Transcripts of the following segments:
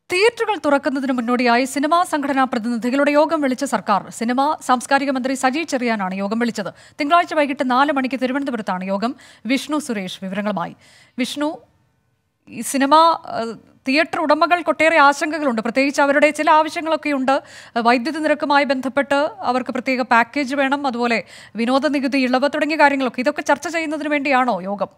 തിയേറ്ററുകൾ തുറക്കുന്നതിന് മുന്നോടിയായി സിനിമാ സംഘടനാ പ്രതിനിധികളുടെ യോഗം വിളിച്ച സർക്കാർ സിനിമ സാംസ്കാരിക മന്ത്രി സജി ചെറിയാനാണ് യോഗം വിളിച്ചത് തിങ്കളാഴ്ച വൈകിട്ട് നാല് മണിക്ക് തിരുവനന്തപുരത്താണ് യോഗം വിഷ്ണു സുരേഷ് വിവരങ്ങളുമായി വിഷ്ണു ഈ സിനിമ ഏഹ്, തിയേറ്റർ ഉടമകൾക്കൊട്ടേറെ ആശങ്കകളുണ്ട് പ്രത്യേകിച്ച് അവരുടെ ചില ആവശ്യങ്ങളൊക്കെയുണ്ട് ഏഹ്, വൈദ്യുതി നിരക്കുമായി ബന്ധപ്പെട്ട് അവർക്ക് പ്രത്യേക പാക്കേജ് വേണം അതുപോലെ വിനോദ നികുതി ഇളവ് തുടങ്ങിയ കാര്യങ്ങളൊക്കെ ഇതൊക്കെ ചർച്ച ചെയ്യുന്നതിന് വേണ്ടിയാണോ യോഗം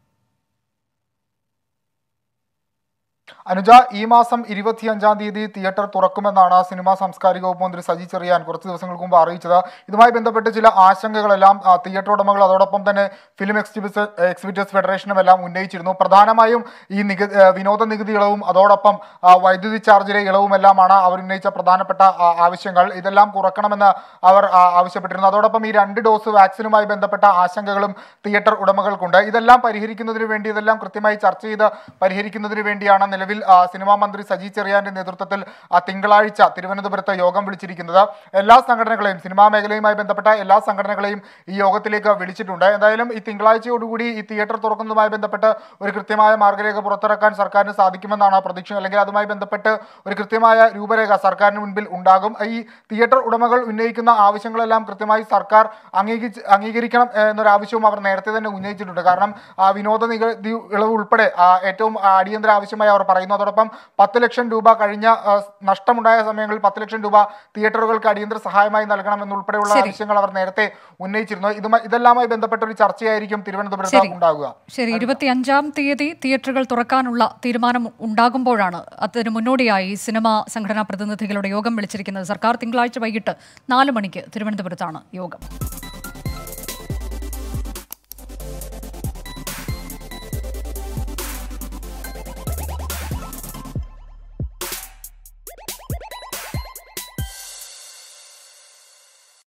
അനുജ ഈ മാസം ഇരുപത്തിയഞ്ചാം തീയതി തിയേറ്റർ തുറക്കുമെന്നാണ് സിനിമാ സാംസ്കാരിക വകുപ്പ് മന്ത്രി സജി ചെറിയാൻ കുറച്ച് ദിവസങ്ങൾക്ക് മുമ്പ് അറിയിച്ചത് ഇതുമായി ബന്ധപ്പെട്ട് ചില ആശങ്കകളെല്ലാം ആ, തിയേറ്റർ ഉടമകൾ അതോടൊപ്പം തന്നെ ഫിലിം എക്സിബിസ് എക്സിബിറ്റേഴ്സ് ഫെഡറേഷനും എല്ലാം ഉന്നയിച്ചിരുന്നു പ്രധാനമായും ഈ നികുതി ഏ, വിനോദ നികുതി ഇളവും അതോടൊപ്പം ആ, വൈദ്യുതി ചാർജിലെ ഇളവുമെല്ലാമാണ് അവർ ഉന്നയിച്ച പ്രധാനപ്പെട്ട ആ, ആവശ്യങ്ങൾ ഇതെല്ലാം കുറക്കണമെന്ന് അവർ ആ, ആവശ്യപ്പെട്ടിരുന്നു അതോടൊപ്പം ഈ രണ്ട് ഡോസ് വാക്സിനുമായി ബന്ധപ്പെട്ട ആശങ്കകളും തിയേറ്റർ ഉടമകൾക്കുണ്ട് ഇതെല്ലാം പരിഹരിക്കുന്നതിന് വേണ്ടി ഇതെല്ലാം കൃത്യമായി ചർച്ച ചെയ്ത് പരിഹരിക്കുന്നതിന് വേണ്ടിയാണ് നിലവിൽ ആ, സിനിമാ മന്ത്രി സജി ചെറിയാന്റെ നേതൃത്വത്തിൽ ആ, തിങ്കളാഴ്ച തിരുവനന്തപുരത്ത് യോഗം വിളിച്ചിരിക്കുന്നത് എല്ലാ സംഘടനകളെയും സിനിമാ മേഖലയുമായി ബന്ധപ്പെട്ട എല്ലാ സംഘടനകളെയും ഈ യോഗത്തിലേക്ക് വിളിച്ചിട്ടുണ്ട് എന്തായാലും ഈ തിങ്കളാഴ്ചയോടുകൂടി ഈ തിയേറ്റർ തുറക്കുന്നതുമായി ബന്ധപ്പെട്ട് ഒരു കൃത്യമായ മാർഗരേഖ പുറത്തിറക്കാൻ സർക്കാരിന് സാധിക്കുമെന്നാണ് പ്രതീക്ഷ അല്ലെങ്കിൽ അതുമായി ബന്ധപ്പെട്ട് ഒരു കൃത്യമായ രൂപരേഖ സർക്കാരിന് മുൻപിൽ ഉണ്ടാകും ഈ തിയേറ്റർ ഉടമകൾ ഉന്നയിക്കുന്ന ആവശ്യങ്ങളെല്ലാം കൃത്യമായി സർക്കാർ അംഗീകരിച്ച് അംഗീകരിക്കണം എന്നൊരു ആവശ്യവും അവർ നേരത്തെ തന്നെ ഉന്നയിച്ചിട്ടുണ്ട് കാരണം ആ, വിനോദ നികുതി ഇളവ് ഉൾപ്പെടെ ആ, ഏറ്റവും ആ, അടിയന്തര ആവശ്യമായി അവർ പറയുന്നു അതോടൊപ്പം പത്ത് ലക്ഷം രൂപ കഴിഞ്ഞ ആ, നഷ്ടമുണ്ടായ സമയങ്ങളിൽ പത്ത് ലക്ഷം രൂപ തിയേറ്ററുകൾക്ക് അടിയന്തര സഹായമായി നൽകണം എന്നുൾപ്പെടെയുള്ള ശരി. ആവശ്യങ്ങൾ അവർ നേരത്തെ ഉന്നയിച്ചിരുന്നു ഇതുമായി ഇതെല്ലാമായി ബന്ധപ്പെട്ട ഒരു ചർച്ചയായിരിക്കും തിരുവനന്തപുരത്ത് ശരി. ഉണ്ടാകുക ശരി ഇരുപത്തിയഞ്ചാം തീയതി തിയേറ്ററുകൾ തുറക്കാനുള്ള തീരുമാനം ഉണ്ടാകുമ്പോഴാണ് അതിന് മുന്നോടിയായി സിനിമാ സംഘടനാ പ്രതിനിധികളുടെ യോഗം വിളിച്ചിരിക്കുന്നത് സർക്കാർ തിങ്കളാഴ്ച വൈകിട്ട് നാല് മണിക്ക് തിരുവനന്തപുരത്താണ് യോഗം